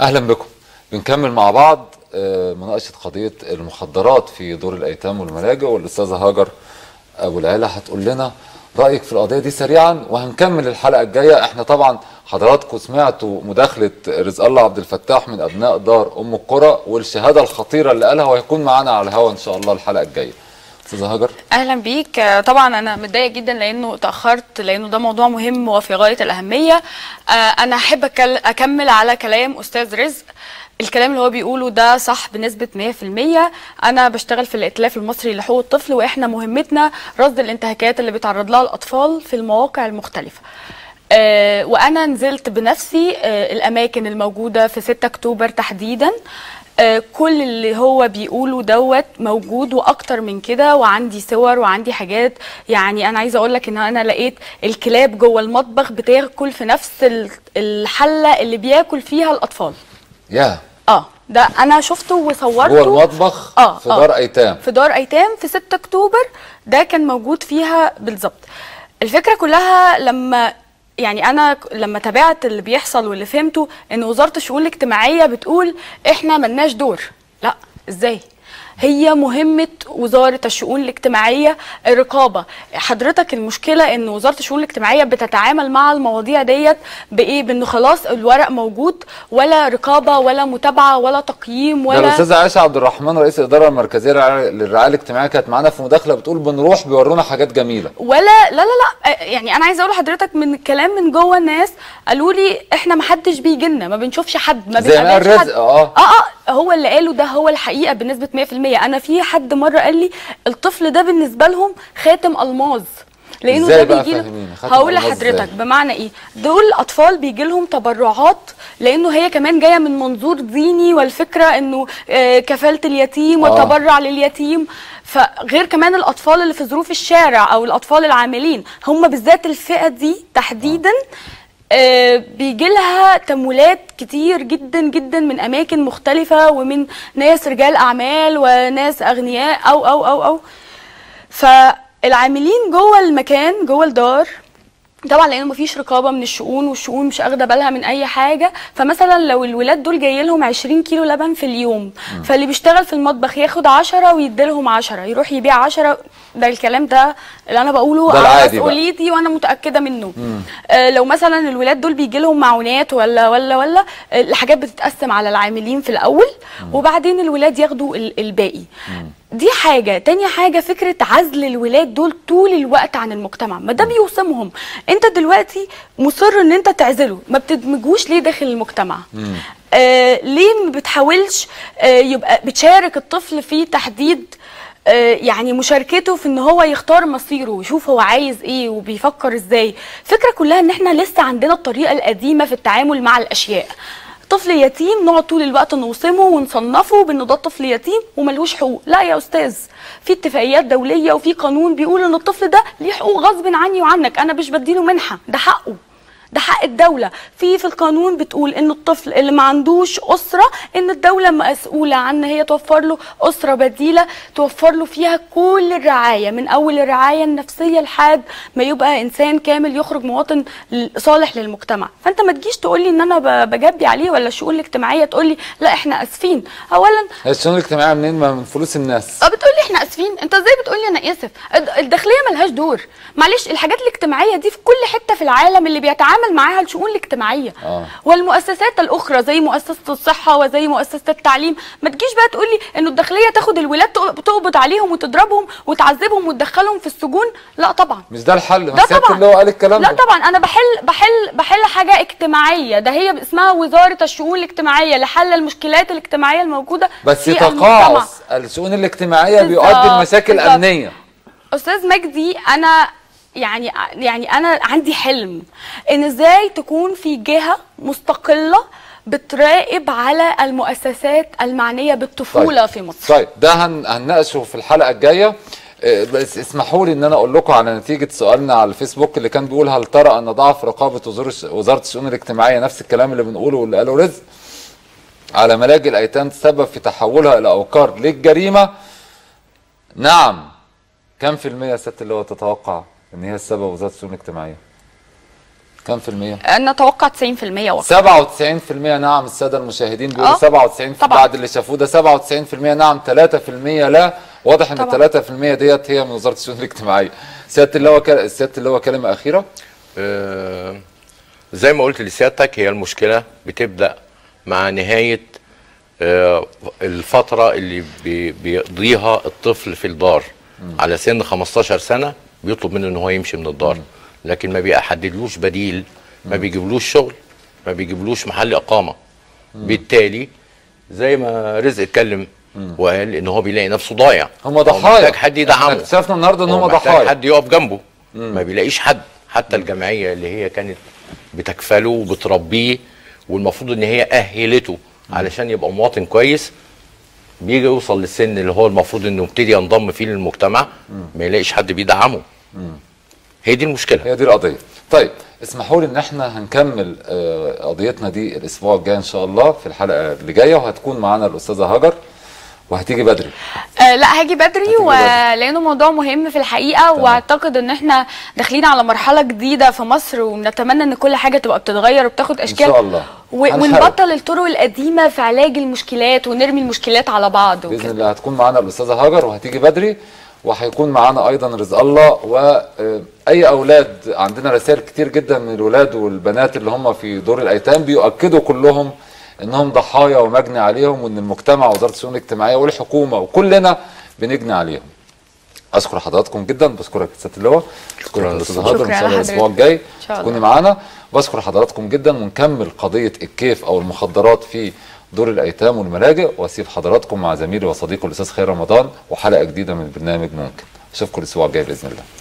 اهلا بكم بنكمل مع بعض آه، مناقشه قضيه المخدرات في دور الايتام والملاجئ والاستاذه هاجر ابو العلا هتقول لنا رايك في القضيه دي سريعا وهنكمل الحلقه الجايه احنا طبعا حضراتكم سمعتوا مداخله رزق الله عبد الفتاح من ابناء دار ام القرى والشهاده الخطيره اللي قالها وهيكون معانا على الهواء ان شاء الله الحلقه الجايه استاذه هاجر اهلا بيك آه، طبعا انا متضايقه جدا لانه اتاخرت لانه ده موضوع مهم وفي غايه الاهميه آه، انا احب أكل- اكمل على كلام استاذ رزق الكلام اللي هو بيقوله ده صح بنسبة 100% أنا بشتغل في الائتلاف المصري لحقوق الطفل وإحنا مهمتنا رصد الانتهاكات اللي بيتعرض لها الأطفال في المواقع المختلفة آه، وانا نزلت بنفسي آه، الاماكن الموجوده في 6 اكتوبر تحديدا آه، كل اللي هو بيقوله دوت موجود واكتر من كده وعندي صور وعندي حاجات يعني انا عايزه اقول لك ان انا لقيت الكلاب جوه المطبخ بتاكل في نفس ال- الحله اللي بياكل فيها الاطفال يا اه ده انا شفته وصورته جوه المطبخ آه، في آه. دار ايتام في دار ايتام في 6 اكتوبر ده كان موجود فيها بالظبط الفكره كلها لما يعني انا ك- لما تابعت اللي بيحصل واللي فهمته ان وزاره الشؤون الاجتماعيه بتقول احنا ملناش دور لا ازاي هي مهمة وزارة الشؤون الاجتماعية الرقابة حضرتك المشكلة ان وزارة الشؤون الاجتماعية بتتعامل مع المواضيع ديت بايه بانه خلاص الورق موجود ولا رقابة ولا متابعة ولا تقييم ده ولا الاستاذه عائشه عبد الرحمن رئيس الاداره المركزيه للرعاية- للرعايه الاجتماعيه كانت معانا في مداخله بتقول بنروح بيورونا حاجات جميله ولا لا لا لا آه، يعني انا عايزه اقول لحضرتك من الكلام من جوه الناس قالوا لي احنا ما حدش بيجي لنا ما بنشوفش حد ما زي ما قال بنقابلش حد رزق، اه. اه اه هو اللي قاله ده هو الحقيقه بنسبه 100% انا في حد مره قال لي الطفل ده بالنسبه لهم خاتم الماظ لانه إزاي ده بقى بيجي فهميني؟ خاتم هقول ألماظ لحضرتك إزاي؟ بمعنى ايه دول اطفال بيجي لهم تبرعات لانه هي كمان جايه من منظور ديني والفكره انه آه، كفاله اليتيم آه. والتبرع لليتيم فغير كمان الاطفال اللي في ظروف الشارع او الاطفال العاملين هم بالذات الفئه دي تحديدا آه، بيجي لها تمويلات كتير جدا جدا من اماكن مختلفه ومن ناس رجال اعمال وناس اغنياء او او او او فالعاملين جوه المكان جوه الدار طبعا لان مفيش رقابه من الشؤون والشؤون مش اخده بالها من اي حاجه فمثلا لو الولاد دول جاي لهم 20 كيلو لبن في اليوم فاللي بيشتغل في المطبخ ياخد 10 ويدي لهم 10 يروح يبيع 10 ده الكلام ده اللي انا بقوله ده على العادي بقى. مسؤوليتي وانا متاكده منه آه لو مثلا الولاد دول بيجي لهم معونات ولا ولا ولا آه، الحاجات بتتقسم على العاملين في الاول وبعدين الولاد ياخدوا ال- الباقي دي حاجة تاني حاجة فكرة عزل الولاد دول طول الوقت عن المجتمع ما ده بيوسمهم انت دلوقتي مصر ان انت تعزله ما بتدمجوش ليه داخل المجتمع آه ليه ما بتحاولش آه يبقى بتشارك الطفل في تحديد آه، يعني مشاركته في ان هو يختار مصيره ويشوف هو عايز ايه وبيفكر ازاي الفكره كلها ان احنا لسه عندنا الطريقه القديمه في التعامل مع الاشياء طفل يتيم نقعد طول الوقت نوصمه ونصنفه بان ده طفل يتيم وملهوش حقوق لا يا استاذ في اتفاقيات دوليه وفي قانون بيقول ان الطفل ده ليه حقوق غصب عني وعنك انا مش بديله منحه ده حقه ده حق الدولة في في القانون بتقول ان الطفل اللي ما عندوش أسرة ان الدولة مسؤولة عن ان هي توفر له أسرة بديلة توفر له فيها كل الرعاية من اول الرعاية النفسية لحد ما يبقى انسان كامل يخرج مواطن ل- صالح للمجتمع فانت ما تجيش تقول لي ان انا ب- بجبي عليه ولا الشؤون الاجتماعية تقول لي لا احنا اسفين اولا هي الشؤون الاجتماعيه منين ما من فلوس الناس اه بتقول لي احنا اسفين انت ازاي بتقول لي انا اسف الد- الداخليه ملهاش دور معلش الحاجات الاجتماعيه دي في كل حته في العالم اللي بيتعامل معاها الشؤون الاجتماعيه آه. والمؤسسات الاخرى زي مؤسسه الصحه وزي مؤسسه التعليم ما تجيش بقى تقول لي انه الداخليه تاخد الولاد تق- تقبض عليهم وتضربهم وتعذبهم وتدخلهم في السجون لا طبعا مش ده الحل ما ده سيادة طبعا اللي هو قال الكلام لا ده طبعا انا بحل بحل بحل حاجه اجتماعيه ده هي اسمها وزاره الشؤون الاجتماعيه لحل المشكلات الاجتماعيه الموجوده بس في المجتمع. تقاعس الشؤون الاجتماعيه بالظبط، بيؤدي لمشاكل بالظبط. امنيه استاذ مجدي انا يعني يعني انا عندي حلم ان ازاي تكون في جهه مستقله بتراقب على المؤسسات المعنيه بالطفوله في مصر طيب ده هن... هنناقشه في الحلقه الجايه آه، بس اسمحوا لي ان انا اقول لكم على نتيجه سؤالنا على الفيسبوك اللي كان بيقول هل ترى ان ضعف رقابه وزاره وزاره الشؤون الاجتماعيه نفس الكلام اللي بنقوله واللي قاله رزق على ملاجئ الايتام تسبب في تحولها الى اوقار للجريمه نعم كم في المية يا ست اللي هو تتوقع ان هي السبب وزاره الشؤون الاجتماعيه كام في المية؟ نتوقع 90% وقت 97% نعم الساده المشاهدين بيقولوا آه، 97 طبعاً. بعد اللي شافوه ده 97% نعم 3% لا واضح ان طبعاً. ال 3% ديت هي من وزاره الشؤون الاجتماعيه سياده اللواء ك- سياده اللواء كلمه اخيره آه، زي ما قلت لسيادتك هي المشكلة بتبدأ مع نهاية آه، الفترة اللي بي- بيقضيها الطفل في الدار على سن 15 سنة بيطلب منه ان هو يمشي من الدار لكن ما بيحددلوش بديل ما بيجيبلوش شغل ما بيجيبلوش محل إقامة بالتالي زي ما رزق اتكلم وقال ان هو بيلاقي نفسه ضايع هم هو ضحايا محتاج حد يدعمه احنا اكتشفنا النهارده ان هو هم محتاج ضحايا حد يقف جنبه ما بيلاقيش حد حتى الجمعيه اللي هي كانت بتكفله وبتربيه والمفروض ان هي اهلته علشان يبقى مواطن كويس بيجي يوصل للسن اللي هو المفروض انه يبتدي ينضم فيه للمجتمع ما يلاقيش حد بيدعمه هي دي المشكله هي دي القضيه طيب اسمحوا لي ان احنا هنكمل آه، قضيتنا دي الاسبوع الجاي ان شاء الله في الحلقه اللي جايه وهتكون معانا الاستاذه هاجر وهتيجي بدري آه لا هاجي بدري هتيجي و... بدري. لانه موضوع مهم في الحقيقه واعتقد ان احنا داخلين على مرحله جديده في مصر ونتمنى ان كل حاجه تبقى بتتغير وبتاخد اشكال شاء الله. و... هنحاول. ونبطل الطرق القديمه في علاج المشكلات ونرمي المشكلات على بعض باذن وكده الله هتكون معانا الاستاذه هاجر وهتيجي بدري وهيكون معانا ايضا رزق الله واي اولاد عندنا رسائل كتير جدا من الولاد والبنات اللي هم في دور الايتام بيؤكدوا كلهم انهم ضحايا ومجني عليهم وان المجتمع ووزاره الشؤون الاجتماعيه والحكومه وكلنا بنجني عليهم اشكر حضراتكم جدا بشكرك يا سياده اللواء بشكرك يا استاذ هاجر ان شكرا شاء الله لحضرتك. الاسبوع الجاي إن شاء الله. تكوني معانا بشكر حضراتكم جدا ونكمل قضيه الكيف او المخدرات في دور الايتام والملاجئ واسيب حضراتكم مع زميلي وصديقي الاستاذ خير رمضان وحلقه جديده من برنامج ممكن اشوفكم الاسبوع الجاي باذن الله